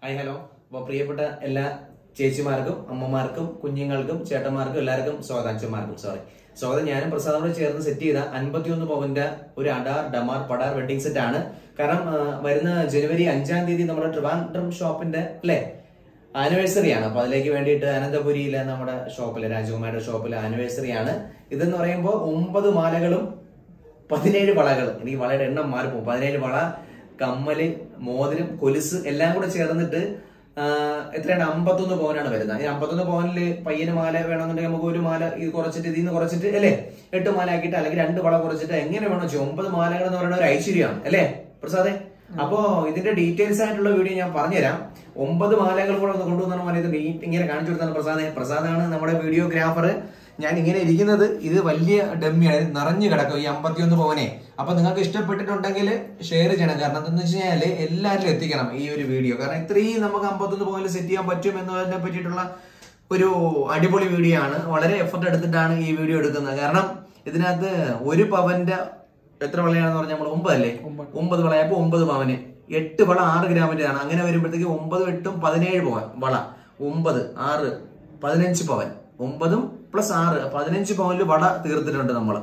Hi hello അപ്പോൾ പ്രിയപ്പെട്ട എല്ലാ ചേച്ചിമാർക്കും അമ്മമാർക്കും കുഞ്ഞുങ്ങൾക്കും ചേട്ടന്മാർക്കും എല്ലാവർക്കും സ്വാഗതം അച്ഛന്മാർക്കും സോറി സ്വാഗതം ഞാനും പ്രസാദോട് ചേർന്ന് സെറ്റ് ചെയ്ത അൻപത്തിയൊന്ന് പവന്റെ ഒരു അഡാർ ഡമാർ പടാർ വെഡിങ് സെറ്റ് ആണ് കാരണം ആ, വരുന്ന ജനുവരി അഞ്ചാം തീയതി നമ്മുടെ ട്രിവാൻഡ്രം ഷോപ്പിന്റെ അല്ലേ ആനിവേഴ്സറി ആണ് അപ്പൊ അതിലേക്ക് വേണ്ടിയിട്ട് അനന്തപുരിയിലെ നമ്മുടെ ഷോപ്പിലെ രാജകുമാരുടെ ഷോപ്പിലെ ആനിവേഴ്സറി ആണ് ഇതെന്ന് പറയുമ്പോൾ ഒമ്പത് മാലകളും പതിനേഴ് വളകൾ എനിക്ക് വളയുടെ എണ്ണം മാറിപ്പോകും പതിനേഴ് വള കമ്മല് മോതിരം കൊലുസ് എല്ലാം കൂടെ ചേർന്നിട്ട് ആ, എത്രയാണ് അമ്പത്തൊന്ന് പവനാണ് വരുന്നത് ഈ അമ്പത്തൊന്ന് പവനില് പയ്യന് മാല വേണമെന്നുണ്ടെങ്കിൽ നമുക്ക് ഒരു മാല ഇത് കുറച്ചിട്ട് ഇതിൽ നിന്ന് കുറച്ചിട്ട് അല്ലേ എട്ട് മാല ആക്കിയിട്ട് അല്ലെങ്കിൽ രണ്ട് വള കുറച്ചിട്ട് എങ്ങനെ വേണം വെച്ചാൽ ഒമ്പത് മാലകൾ എന്ന് പറയുന്ന ഒരു ഐശ്വര്യമാണ് അല്ലേ പ്രസാദേ അപ്പോ ഇതിന്റെ ഡീറ്റെയിൽസ് ആയിട്ടുള്ള വീഡിയോ ഞാൻ പറഞ്ഞുതരാം ഒമ്പത് മാലകൾ കൂടെ ഒന്ന് കൊണ്ടുവന്ന പോലെ ഇത് നീറ്റ് ഇങ്ങനെ കാണിച്ചു കൊടുത്താണ് പ്രസാദ് പ്രസാദാണ് നമ്മുടെ വീഡിയോഗ്രാഫർ ഞാൻ ഇങ്ങനെ ഇരിക്കുന്നത് ഇത് വലിയ ഡമ്മിയാണ് ഇത് നിറഞ്ഞു കിടക്കും ഈ അമ്പത്തിയൊന്ന് പവനെ അപ്പൊ നിങ്ങൾക്ക് ഇഷ്ടപ്പെട്ടിട്ടുണ്ടെങ്കിൽ ഷെയർ ചെയ്യണം കാരണം എന്താണെന്ന് വെച്ച് കഴിഞ്ഞാൽ എല്ലാവരിലും എത്തിക്കണം ഈ ഒരു വീഡിയോ കാരണം ഇത്രയും നമുക്ക് അമ്പത്തൊന്ന് പവനിൽ സെറ്റ് ചെയ്യാൻ പറ്റും എന്നതിനെ പറ്റിയിട്ടുള്ള ഒരു അടിപൊളി വീഡിയോ ആണ് വളരെ എഫർട്ട് എടുത്തിട്ടാണ് ഈ വീഡിയോ എടുക്കുന്നത് കാരണം ഇതിനകത്ത് ഒരു പവന്റെ എത്ര വളയാണെന്ന് പറഞ്ഞാൽ നമ്മൾ ഒമ്പതല്ലേ ഒമ്പത് വളയപ്പോ ഒമ്പത് പവന് എട്ട് വള ആറ് ഗ്രാമിന്റെ ആണ് അങ്ങനെ വരുമ്പോഴത്തേക്ക് ഒമ്പതും എട്ടും പതിനേഴ് പവൻ വള ഒമ്പത് ആറ് പതിനഞ്ച് പവൻ ഒമ്പതും പ്ലസ് ആറ് പതിനഞ്ച് പവനിൽ വള തീർത്തിട്ടുണ്ട് നമ്മൾ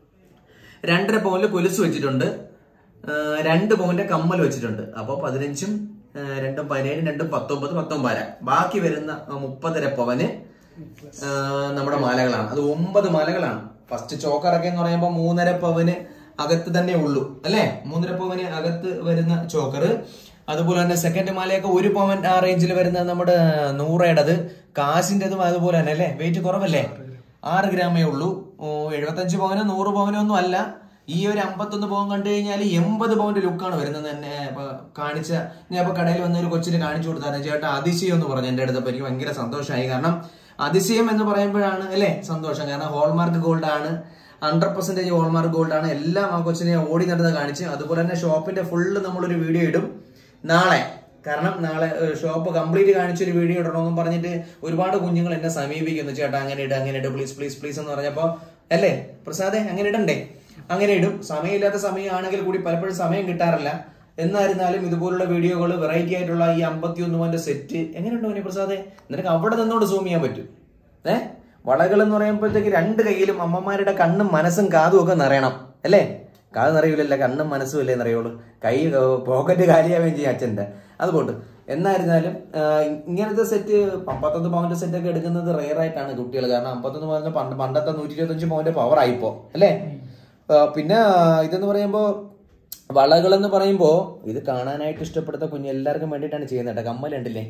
രണ്ടര പവനിൽ കൊലുസ് വെച്ചിട്ടുണ്ട് ആ, രണ്ട് പവന്റെ കമ്മൽ വെച്ചിട്ടുണ്ട് അപ്പോൾ പതിനഞ്ചും ആ, രണ്ടും പതിനേഴും രണ്ടും പത്തൊമ്പത് പത്തൊമ്പതര ബാക്കി വരുന്ന ആ മുപ്പതര പവന് ആ, നമ്മുടെ മാലകളാണ് അത് ഒമ്പത് മാലകളാണ് ഫസ്റ്റ് ചോക്കറൊക്കെ എന്ന് പറയുമ്പോൾ മൂന്നര പവന് അകത്ത് തന്നെ ഉള്ളൂ അല്ലേ മൂന്നര പവന് അകത്ത് വരുന്ന ചോക്കറ് അതുപോലെ തന്നെ സെക്കൻഡ് മാലയൊക്കെ ഒരു പവൻ ആ റേഞ്ചിൽ വരുന്ന നമ്മുടെ നൂറയുടേത് കാശിൻ്റെതും അതുപോലെ തന്നെ അല്ലേ വെയിറ്റ് കുറവല്ലേ ആറ് ഗ്രാമേ ഉള്ളൂ ഓ, എഴുപത്തഞ്ച് പവനോ നൂറ് പവനോ ഒന്നും അല്ല ഈ ഒരു അമ്പത്തൊന്ന് പവൻ കണ്ടു കഴിഞ്ഞാൽ എൺപത് പവന്റെ ലുക്കാണ് വരുന്നത് തന്നെ ഇപ്പൊ കാണിച്ച ഞാൻ ഇപ്പൊ കടയിൽ വന്ന ഒരു കൊച്ചിന് കാണിച്ചു കൊടുത്തായിരുന്നു ചേട്ടാ അതിശയം എന്ന് പറഞ്ഞു എന്റെ അടുത്തപ്പോ എനിക്ക് ഭയങ്കര സന്തോഷമായി കാരണം അതിശയം എന്ന് പറയുമ്പോഴാണ് അല്ലേ സന്തോഷം കാരണം ഹോൾമാർക്ക് ഗോൾഡ് ആണ് ഹൺഡ്രഡ് പെർസെന്റേജ് ഹോൾമാർക്ക് ഗോൾഡ് ആണ് എല്ലാം ആ കൊച്ചിനെ ഓടി നടന്ന് കാണിച്ച് അതുപോലെ തന്നെ ഷോപ്പിന്റെ ഫുള്ള് നമ്മളൊരു വീഡിയോ ഇടും നാളെ കാരണം നാളെ ഷോപ്പ് കംപ്ലീറ്റ് കാണിച്ചൊരു വീഡിയോ ഇടണമെന്നും പറഞ്ഞിട്ട് ഒരുപാട് കുഞ്ഞുങ്ങൾ എന്നെ സമീപിക്കുന്നു ചേട്ടാ അങ്ങനെ ഇട് അങ്ങനെ ഇട് പ്ലീസ് പ്ലീസ് പ്ലീസ് എന്ന് പറഞ്ഞപ്പോ അല്ലേ പ്രസാദേ അങ്ങനെ ഇടണ്ടേ അങ്ങനെ ഇടും സമയമില്ലാത്ത സമയമാണെങ്കിൽ കൂടി പലപ്പോഴും സമയം കിട്ടാറില്ല എന്നായിരുന്നാലും ഇതുപോലുള്ള വീഡിയോകൾ വെറൈറ്റി ആയിട്ടുള്ള ഈ അമ്പത്തിയൊന്ന് മോന്റെ സെറ്റ് എങ്ങനെയുണ്ട് മോനെ പ്രസാദേ നിനക്ക് അവിടെ നിന്നോട് സൂം ചെയ്യാൻ പറ്റും ഏ വളകൾ എന്ന് പറയുമ്പോഴത്തേക്ക് രണ്ട് കയ്യിലും അമ്മമാരുടെ കണ്ണും മനസ്സും കാതും ഒക്കെ നിറയണം അല്ലേ കാത് നിറയൂലല്ല കണ്ണും മനസ്സും അല്ലേ നിറയുള്ളൂ കൈ പോക്കറ്റ് കാര്യമാവുകയും ചെയ്യും അച്ഛൻ്റെ അതുകൊണ്ട് എന്നായിരുന്നാലും ആ, ഇങ്ങനത്തെ സെറ്റ് അമ്പത്തൊന്ന് പവന്റെ സെറ്റ് ഒക്കെ എടുക്കുന്നത് റെയർ ആയിട്ടാണ് കുട്ടികൾ കാരണം അമ്പത്തൊന്ന് പവന്റെ പണ്ട് പണ്ടത്തെ നൂറ്റി ഇരുപത്തഞ്ച് പവന്റെ പവർ ആയിപ്പോ അല്ലേ ആ, പിന്നെ ഇതെന്ന് പറയുമ്പോൾ വളകൾ എന്ന് പറയുമ്പോൾ ഇത് കാണാനായിട്ട് ഇഷ്ടപ്പെടുന്ന കുഞ്ഞ് എല്ലാവർക്കും വേണ്ടിയിട്ടാണ് ചെയ്യുന്നത് കേട്ടോ കമ്മലുണ്ടല്ലേ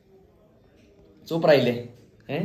സൂപ്പറായില്ലേ ഏഹ്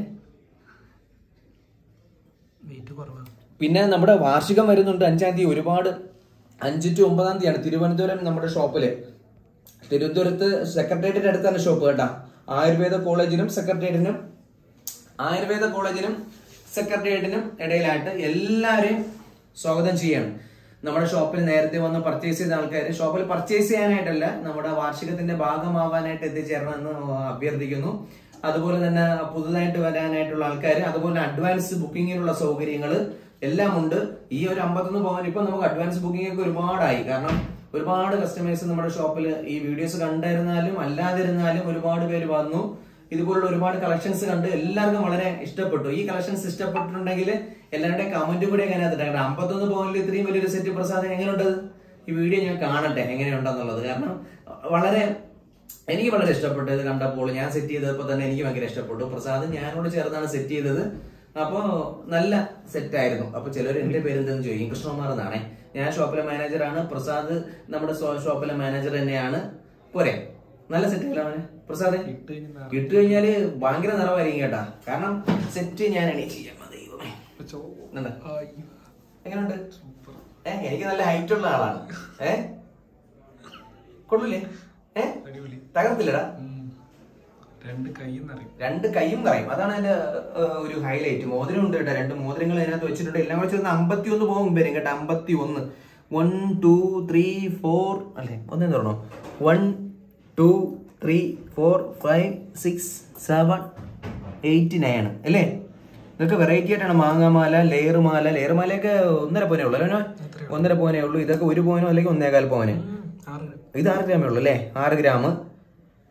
വെയിറ്റ് കുറവാണ് പിന്നെ നമ്മുടെ വാർഷികം വരുന്നുണ്ട് അഞ്ചാം തീയതി ഒരുപാട് അഞ്ച് ടു ഒമ്പതാം തീയതിയാണ് തിരുവനന്തപുരം നമ്മുടെ ഷോപ്പില് തിരുവനന്തപുരത്ത് സെക്രട്ടേറിയറ്റിന്റെ അടുത്താണ് ഷോപ്പ് കേട്ടാ ആയുർവേദ കോളേജിനും സെക്രട്ടേറിയറ്റിനും ആയുർവേദ കോളേജിനും സെക്രട്ടേറിയറ്റിനും ഇടയിലായിട്ട് എല്ലാവരെയും സ്വാഗതം ചെയ്യാണ് നമ്മുടെ ഷോപ്പിൽ നേരത്തെ വന്ന് പർച്ചേസ് ചെയ്ത ആൾക്കാർ ഷോപ്പിൽ പർച്ചേസ് ചെയ്യാനായിട്ടല്ല നമ്മുടെ വാർഷികത്തിന്റെ ഭാഗമാവാനായിട്ട് എത്തിച്ചേരണമെന്ന് അഭ്യർത്ഥിക്കുന്നു അതുപോലെ തന്നെ പുതുതായിട്ട് വരാനായിട്ടുള്ള ആൾക്കാർ അതുപോലെ അഡ്വാൻസ് ബുക്കിങ്ങിനുള്ള സൗകര്യങ്ങൾ എല്ലാം ഉണ്ട് ഈ ഒരു അമ്പത്തൊന്ന് പവൻ ഇപ്പൊ നമുക്ക് അഡ്വാൻസ് ബുക്കിംഗ് ഒക്കെ ഒരുപാടായി കാരണം ഒരുപാട് കസ്റ്റമേഴ്സ് നമ്മുടെ ഷോപ്പിൽ ഈ വീഡിയോസ് കണ്ടിരുന്നാലും അല്ലാതിരുന്നാലും ഒരുപാട് പേര് വന്നു ഇതുപോലുള്ള ഒരുപാട് കളക്ഷൻസ് കണ്ട് എല്ലാവർക്കും വളരെ ഇഷ്ടപ്പെട്ടു ഈ കളക്ഷൻസ് ഇഷ്ടപ്പെട്ടിട്ടുണ്ടെങ്കിൽ എല്ലാവരുടെയും കമന്റ് കൂടി എങ്ങനെ കാരണം അമ്പത്തൊന്ന് പവനിൽ ഇത്രയും വലിയൊരു സെറ്റ് പ്രസാദം എങ്ങനെയുണ്ട് ഈ വീഡിയോ ഞാൻ കാണട്ടെ എങ്ങനെയുണ്ടെന്നുള്ളത് കാരണം വളരെ എനിക്ക് വളരെ ഇഷ്ടപ്പെട്ടു ഇത് കണ്ടപ്പോൾ ഞാൻ സെറ്റ് ചെയ്തപ്പോൾ തന്നെ എനിക്ക് ഭയങ്കര ഇഷ്ടപ്പെട്ടു പ്രസാദ് ഞാനോട് ചേർന്നാണ് സെറ്റ് ചെയ്തത് അപ്പോ നല്ല സെറ്റ് ആയിരുന്നു അപ്പൊ ചിലർ എന്റെ പേര് എന്തെന്ന് ചോദിക്കും കൃഷ്ണകുമാർ എന്നാണേ ഞാൻ ഷോപ്പിലെ മാനേജറാണ് പ്രസാദ് നമ്മുടെ ഷോ- ഷോപ്പിലെ മാനേജർ തന്നെയാണ് പോരെ നല്ല സെറ്റ് അല്ല അവന് പ്രസാദ് ഇട്ട് കഴിഞ്ഞാൽ ഇട്ട് കഴിഞ്ഞാല് ഭയങ്കര നിറവായിരിക്കും കേട്ടാ കാരണം സെറ്റ് ഞാൻ എണീച്ച് ചെയ്യാം ദൈവമേ എന്താ? എങ്ങനെയുണ്ട് സൂപ്പർ ഏ എനിക്ക് നല്ല ഹൈറ്റ് ഉള്ള ആളാണ് ഏ കൊള്ളൂലേ ഏ അടിപൊളി തകർത്തില്ലടാ ഉം. രണ്ട് കൈയും നിറയും രണ്ട് കൈയും പറയും അതാണ് അതിന്റെ ഏഹ്, ഒരു ഹൈലൈറ്റ് മോതിരം ഉണ്ട് കേട്ടോ രണ്ട് മോതിരങ്ങൾ അതിനകത്ത് വെച്ചിട്ടുണ്ട് എല്ലാം കൂടെ ചേർന്ന് അമ്പത്തി ഒന്ന് പോകും വരും കേട്ടോ അമ്പത്തി ഒന്ന് വൺ ടു ത്രീ ഫോർ അല്ലേ ഒന്നേ തുറന്നോ one two three four five six seven eight nine അല്ലേ ഇതൊക്കെ വെറൈറ്റി ആയിട്ടാണ് മാങ്ങാമാല ലെയർ മാല ലെയർ മാലയൊക്കെ ഒന്നര പോനെ ഉള്ളൂ അല്ലേ ഒന്നര പോനെ ഉള്ളൂ ഇതൊക്കെ ഒരു പോനോ അല്ലെങ്കിൽ ഒന്നേകാൽ പോനെ ഉം. ആറ് ഇത് ആറ് ഗ്രാമേ ഉള്ളൂ അല്ലേ ആറ് ഗ്രാം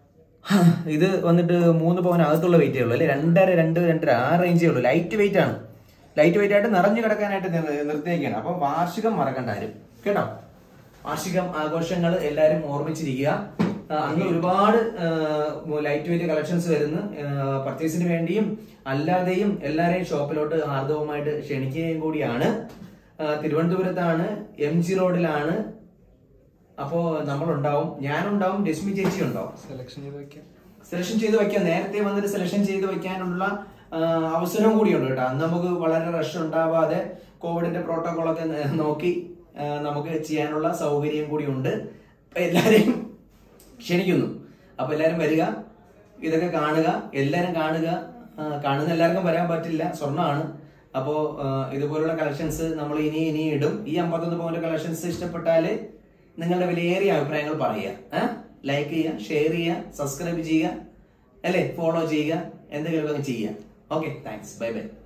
ഹാ, ഇത് വന്നിട്ട് മൂന്ന് പവൻ അകത്തുള്ള വെയിറ്റേ ഉള്ളൂ അല്ലെ രണ്ടര രണ്ട് രണ്ടര ആ റേഞ്ചേ ഉള്ളൂ ലൈറ്റ് വെയിറ്റ് ആണ് ലൈറ്റ് വെയിറ്റ് ആയിട്ട് നിറഞ്ഞു കിടക്കാനായിട്ട് നിർ- നിർത്തിയേക്കാണ് അപ്പൊ വാർഷികം മറക്കണ്ട ആരും കേട്ടോ വാർഷികം ആഘോഷങ്ങൾ എല്ലാരും ഓർമ്മിച്ചിരിക്കുക ആ, അന്ന് ഒരുപാട് ലൈറ്റ് വെയിറ്റ് കളക്ഷൻസ് വരുന്നു പർച്ചേസിന് വേണ്ടിയും അല്ലാതെയും എല്ലാരെയും ഷോപ്പിലോട്ട് ഹാർദവമായിട്ട് ക്ഷണിക്കുകയും കൂടിയാണ് ആ, തിരുവനന്തപുരത്താണ് എം ജി റോഡിലാണ് അപ്പോ നമ്മളുണ്ടാവും ഞാനുണ്ടാവും രശ്മി ചേച്ചി ഉണ്ടാവും സെലക്ഷൻ ചെയ്ത് വെക്കാം സെലക്ഷൻ ചെയ്ത് വെക്കാൻ നേരത്തെ വന്നിട്ട് സെലക്ഷൻ ചെയ്ത് വെക്കാനുള്ള ആ, അവസരവും കൂടിയുണ്ട് കേട്ടോ അന്ന് നമുക്ക് വളരെ റഷ് ഉണ്ടാവാതെ കോവിഡിന്റെ പ്രോട്ടോകോൾ ഒക്കെ ന- നോക്കി ആ, നമുക്ക് ചെയ്യാനുള്ള സൗകര്യം കൂടിയുണ്ട് അപ്പൊ എല്ലാരെയും ക്ഷണിക്കുന്നു അപ്പൊ എല്ലാരും വരിക ഇതൊക്കെ കാണുക എല്ലാരും കാണുക ആ, കാണുന്ന എല്ലാവർക്കും വരാൻ പറ്റില്ല സ്വർണ്ണമാണ് അപ്പോ ആ, ഇതുപോലുള്ള കളക്ഷൻസ് നമ്മൾ ഇനി ഇനി ഇടും ഈ അമ്പത്തൊന്ന് പവന്റെ കളക്ഷൻസ് ഇഷ്ടപ്പെട്ടാല് നിങ്ങളുടെ വിലയേറിയ അഭിപ്രായങ്ങൾ പറയുക ലൈക്ക് ചെയ്യുക ഷെയർ ചെയ്യുക സബ്സ്ക്രൈബ് ചെയ്യുക അല്ലേ ഫോളോ ചെയ്യുക എന്തെങ്കിലുമൊക്കെ ചെയ്യുക ഓക്കെ താങ്ക്സ് ബൈ ബൈ